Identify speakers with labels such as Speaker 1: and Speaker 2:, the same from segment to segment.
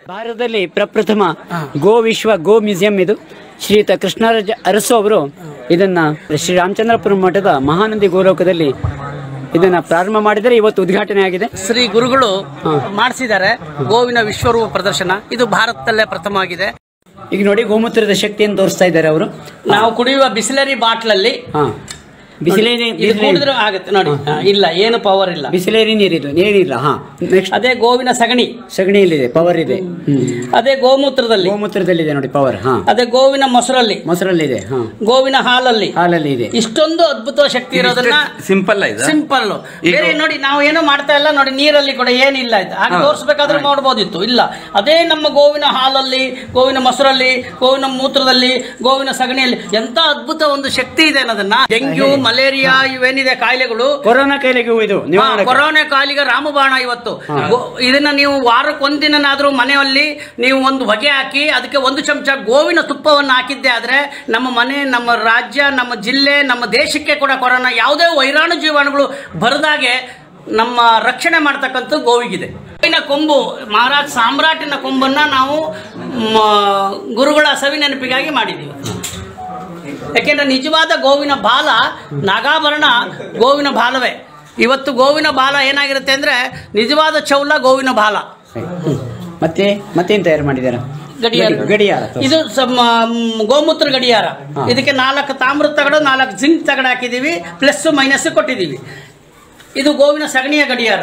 Speaker 1: ಭಾರತದಲ್ಲಿ ಪ್ರಪ್ರಥಮ ಗೋ ವಿಶ್ವ ಗೋ ಮ್ಯೂಸಿಯಂ ಇದು ಶ್ರೀಯುತ ಕೃಷ್ಣರಾಜ ಅರಸು ಅವರು ಇದನ್ನ ಶ್ರೀ ರಾಮಚಂದ್ರಪುರ ಮಠದ ಮಹಾನಂದಿ ಗೋಲೋಕದಲ್ಲಿ ಇದನ್ನ ಪ್ರಾರಂಭ ಮಾಡಿದರೆ ಇವತ್ತು ಉದ್ಘಾಟನೆ ಆಗಿದೆ
Speaker 2: ಶ್ರೀ ಗುರುಗಳು
Speaker 1: ಹಾ.
Speaker 2: ಮಾಡಿಸಿದ್ದಾರೆ ಗೋವಿನ ವಿಶ್ವರೂಪ ಪ್ರದರ್ಶನ ಇದು ಭಾರತದಲ್ಲೇ ಪ್ರಥಮ ಆಗಿದೆ
Speaker 1: ಈಗ ನೋಡಿ ಗೋಮೂತ್ರದ ಶಕ್ತಿಯನ್ನು ತೋರಿಸ್ತಾ ಇದ್ದಾರೆ ಅವರು
Speaker 2: ನಾವು ಕುಡಿಯುವ ಬಿಸಿಲರಿ ಬಾಟ್ಲಲ್ಲಿ
Speaker 1: ಹಾ ಬಿಸಿಲೇರಿ
Speaker 2: ಇದು ಕುಡಿದ್ರೆ ಆಗುತ್ತೆ ನೋಡಿ ಹಾ, ಇಲ್ಲ ಏನು ಪವರ್ ಇಲ್ಲ
Speaker 1: ಬಿಸಿಲೇರಿ ನೀರಿದು ನೀರಿಲ್ಲ ಹಾ ನೆಕ್ಸ್ಟ್
Speaker 2: ಅದೇ ಗೋವಿನ ಸಗಣಿ
Speaker 1: ಸಗಣಿಯಲ್ಲಿದೆ ಪವರ್ ಇದೆ ಹ್ಮ್
Speaker 2: ಅದೇ ಗೋಮೂತ್ರದಲ್ಲಿ
Speaker 1: ಗೋಮೂತ್ರದಲ್ಲಿದೆ ನೋಡಿ ಪವರ್ ಹಾ
Speaker 2: ಅದೇ ಗೋವಿನ ಮೊಸರಲ್ಲಿ
Speaker 1: ಮೊಸರಲ್ಲಿದೆ ಹಾ
Speaker 2: ಗೋವಿನ ಹಾಲಲ್ಲಿ
Speaker 1: ಹಾಲಲ್ಲಿ ಇದೆ
Speaker 2: ಇಷ್ಟೊಂದು ಅದ್ಭುತ ಶಕ್ತಿ ಇರೋದನ್ನ
Speaker 3: ಸಿಂಪಲ್ ಇದು
Speaker 2: ಸಿಂಪಲ್ ಬೇರೆ ನೋಡಿ ನಾವು ಏನೋ ಮಾಡ್ತಾ ಇಲ್ಲ ನೋಡಿ ನೀರಲ್ಲಿ ಕೂಡ ಏನಿಲ್ಲ ಇದು ಹಾಗೆ ತೋರಿಸ್ಬೇಕಾದ್ರೆ ಮಾಡ್ಬೋದಿತ್ತು ಇಲ್ಲ ಅದೇ ನಮ್ಮ ಗೋವಿನ ಹಾಲಲ್ಲಿ ಗೋವಿನ ಮೊಸರಲ್ಲಿ ಗೋವಿನ ಮೂತ್ರದಲ್ಲಿ ಗೋವಿನ ಸಗಣಿಯಲ್ಲಿ ಎಂತ ಅದ್ಭುತ ಒಂದು ಶಕ್ತಿ ಇದೆ ಅನ್ನೋದನ್ನ ಡೆಂಗ್ಯೂ ಮಲೇರಿಯಾ ಇವೇನಿದೆ ಕಾಯಿಲೆಗಳು
Speaker 1: ಕೊರೋನಾ ಕಾಯಿಲೆಗೂ ಇದು
Speaker 2: ಹಾ,
Speaker 1: ನಿವಾರಣೆ
Speaker 2: ಕೊರೋನಾ ಕಾಲಿಗೆ ರಾಮಬಾಣ ಇವತ್ತು ಗೋ- ಇದನ್ನ ನೀವು ವಾರಕ್ಕೆ ಒಂದಿನಾದ್ರೂ ಮನೆಯಲ್ಲಿ ನೀವು ಒಂದು ಹೊಗೆ ಹಾಕಿ ಅದಕ್ಕೆ ಒಂದು ಚಮಚ ಗೋವಿನ ತುಪ್ಪವನ್ನು ಹಾಕಿದ್ದೆ ಆದ್ರೆ ನಮ್ಮ ಮನೆ ನಮ್ಮ ರಾಜ್ಯ ನಮ್ಮ ಜಿಲ್ಲೆ ನಮ್ಮ ದೇಶಕ್ಕೆ ಕೂಡ ಕೊರೋನಾ ಯಾವುದೇ ವೈರಾಣು ಜೀವಾಣುಗಳು ಬರದಾಗೆ ನಮ್ಮ ರಕ್ಷಣೆ ಮಾಡ್ತಕ್ಕಂಥ ಗೋವಿಗಿದೆ ಗೋವಿನ ಕೊಂಬು ಮಹಾರಾಜ್ ಸಾಮ್ರಾಟಿನ ಕೊಂಬನ್ನ ನಾವು ಮ, ಗುರುಗಳ ಸವಿ ನೆನಪಿಗಾಗಿ ಮಾಡಿದ್ದೀವಿ ಯಾಕೆಂದ್ರೆ ನಿಜವಾದ ಗೋವಿನ ಬಾಲ ನಾಗಾಭರಣ ಗೋವಿನ ಬಾಲವೇ ಇವತ್ತು ಗೋವಿನ ಬಾಲ ಏನಾಗಿರುತ್ತೆ ಅಂದ್ರೆ ನಿಜವಾದ ಚೌಲ ಗೋವಿನ ಬಾಲ
Speaker 1: ಹ್ಮ್. ಮತ್ತೆ ಮತ್ತೇನ್ ತಯಾರು ಮಾಡಿದಾರ
Speaker 2: ಗಡಿಯಾರ
Speaker 1: ಗಡಿಯಾರ
Speaker 2: ಇದು ಸಮ- ಮ್, ಗೋಮೂತ್ರ ಗಡಿಯಾರ ಇದಕ್ಕೆ ನಾಲ್ಕು ತಾಮ್ರದ ತಗಡು ನಾಲ್ಕು ಜಿಂಕ್ ತಗಡು ಹಾಕಿದೀವಿ ಪ್ಲಸ್ ಮೈನಸ್ ಕೊಟ್ಟಿದ್ದೀವಿ ಇದು ಗೋವಿನ ಸಗಣಿಯ ಗಡಿಯಾರ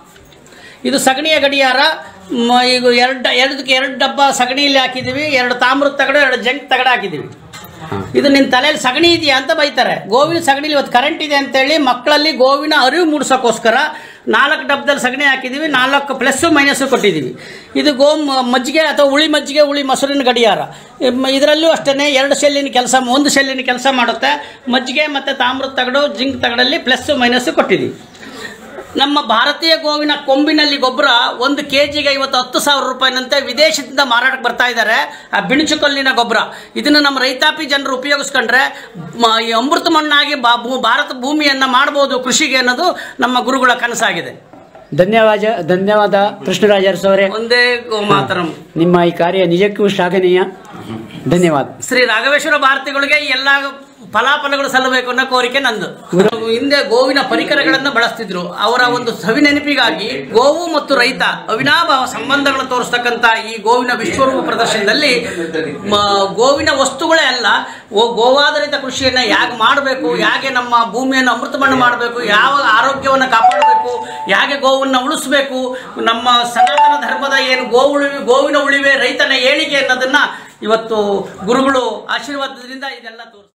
Speaker 2: ಇದು ಸಗಣಿಯ ಗಡಿಯಾರ ಮ, ಈಗ ಎರಡು ಎರಡಕ್ಕೆ ಎರಡು ಡಬ್ಬ ಸಗಣಿಯಲ್ಲಿ ಹಾಕಿದೀವಿ ಎರಡು ತಾಮ್ರದ ತಗಡು ಎರಡು ಜಂಕ್ ತಗಡು ಹಾಕಿದೀವಿ ಇದು ನಿನ್ನ ತಲೆಯಲ್ಲಿ ಸಗಣಿ ಇದೆಯಾ ಅಂತ ಬೈತಾರೆ ಗೋವಿನ ಸಗಣಿಲಿ ಇವತ್ತು ಕರೆಂಟ್ ಇದೆ ಅಂತೇಳಿ ಮಕ್ಕಳಲ್ಲಿ ಗೋವಿನ ಅರಿವು ಮೂಡಿಸೋಕ್ಕೋಸ್ಕರ ನಾಲ್ಕು ಡಬ್ಬದಲ್ಲಿ ಸಗಣಿ ಹಾಕಿದ್ದೀವಿ ನಾಲ್ಕು ಪ್ಲಸ್ಸು ಮೈನಸ್ಸು ಕೊಟ್ಟಿದ್ದೀವಿ ಇದು ಗೋ ಮ- ಮಜ್ಜಿಗೆ ಅಥವಾ ಉಳಿ ಮಜ್ಜಿಗೆ ಉಳಿ ಮೊಸರಿನ ಗಡಿಯಾರ ಇಮ್- ಇದರಲ್ಲೂ ಅಷ್ಟೇ ಎರಡು ಶೆಲ್ಲಿನ ಕೆಲಸ ಒಂದು ಶೆಲ್ಲಿನ ಕೆಲಸ ಮಾಡುತ್ತೆ ಮಜ್ಜಿಗೆ ಮತ್ತು ತಾಮ್ರದ ತಗಡು ಜಿಂಕ್ ತಗಡಲ್ಲಿ ಪ್ಲಸ್ಸು ಮೈನಸ್ಸು ಕೊಟ್ಟಿದ್ದೀವಿ ನಮ್ಮ ಭಾರತೀಯ ಗೋವಿನ ಕೊಂಬಿನಲ್ಲಿ ಗೊಬ್ಬರ ಒಂದು ಕೆ ಜಿಗೆ ಇವತ್ತು ಹತ್ತು ಸಾವಿರ ರೂಪಾಯಿನಂತೆ ವಿದೇಶದಿಂದ ಮಾರಾಟಕ್ಕೆ ಬರ್ತಾ ಇದ್ದಾರೆ ಆ ಬಿಣಚು ಕಲ್ಲಿನ ಗೊಬ್ಬರ ಇದನ್ನು ನಮ್ಮ ರೈತಾಪಿ ಜನರು ಉಪಯೋಗಿಸ್ಕೊಂಡ್ರೆ ಮ- ಈ ಅಮೃತ ಮಣ್ಣಾಗಿ ಬಾ- ಭೂ- ಭಾರತ ಭೂಮಿಯನ್ನು ಮಾಡ್ಬೋದು ಕೃಷಿಗೆ ಅನ್ನೋದು ನಮ್ಮ ಗುರುಗಳ ಕನಸಾಗಿದೆ
Speaker 1: ಧನ್ಯವಾದ ಧನ್ಯವಾದ ಕೃಷ್ಣರಾಜ ಅರಸು ಅವರೇ
Speaker 2: ಒಂದೇ ಗೋಮಾತರಂ
Speaker 1: ನಿಮ್ಮ ಈ ಕಾರ್ಯ ನಿಜಕ್ಕೂ ಶ್ಲಾಘನೀಯ ಧನ್ಯವಾದ
Speaker 2: ಶ್ರೀ ರಾಘವೇಶ್ವರ ಭಾರತಿಗಳಿಗೆ ಎಲ್ಲ ಫಲಾಫಲಗಳು ಸಲ್ಲಬೇಕು ಅನ್ನೋ ಕೋರಿಕೆ ನಂದು ಹಿಂದೆ ಗೋವಿನ ಪರಿಕರಗಳನ್ನು ಬಳಸ್ತಿದ್ರು ಅವರ ಒಂದು ಸವಿ ನೆನಪಿಗಾಗಿ ಗೋವು ಮತ್ತು ರೈತ ಅವಿನಾಭಾವ ಸಂಬಂಧಗಳನ್ನು ತೋರಿಸ್ತಕ್ಕಂಥ ಈ ಗೋವಿನ ವಿಶ್ವರೂಪ ಪ್ರದರ್ಶನದಲ್ಲಿ ಮ- ಗೋವಿನ ವಸ್ತುಗಳೇ ಅಲ್ಲ ಓ ಗೋವಾಧಾರಿತ ಕೃಷಿಯನ್ನ ಹೇಗೆ ಮಾಡಬೇಕು ಹೇಗೆ ನಮ್ಮ ಭೂಮಿಯನ್ನು ಅಮೃತಮಣ್ಣ ಮಾಡಬೇಕು ಯಾವ ಆರೋಗ್ಯವನ್ನು ಕಾಪಾಡಬೇಕು ಹೇಗೆ ಗೋವನ್ನು ಉಳಿಸಬೇಕು ನಮ್ಮ ಸನಾತನ ಧರ್ಮದ ಏನು ಗೋ ಉಳಿವೆ ಗೋವಿನ ಉಳಿವೆ ರೈತನ ಏಳಿಗೆ ಅನ್ನೋದನ್ನ ಇವತ್ತು ಗುರುಗಳು ಆಶೀರ್ವಾದದಿಂದ ಇದೆಲ್ಲ ತೋರಿಸ್ತಾರೆ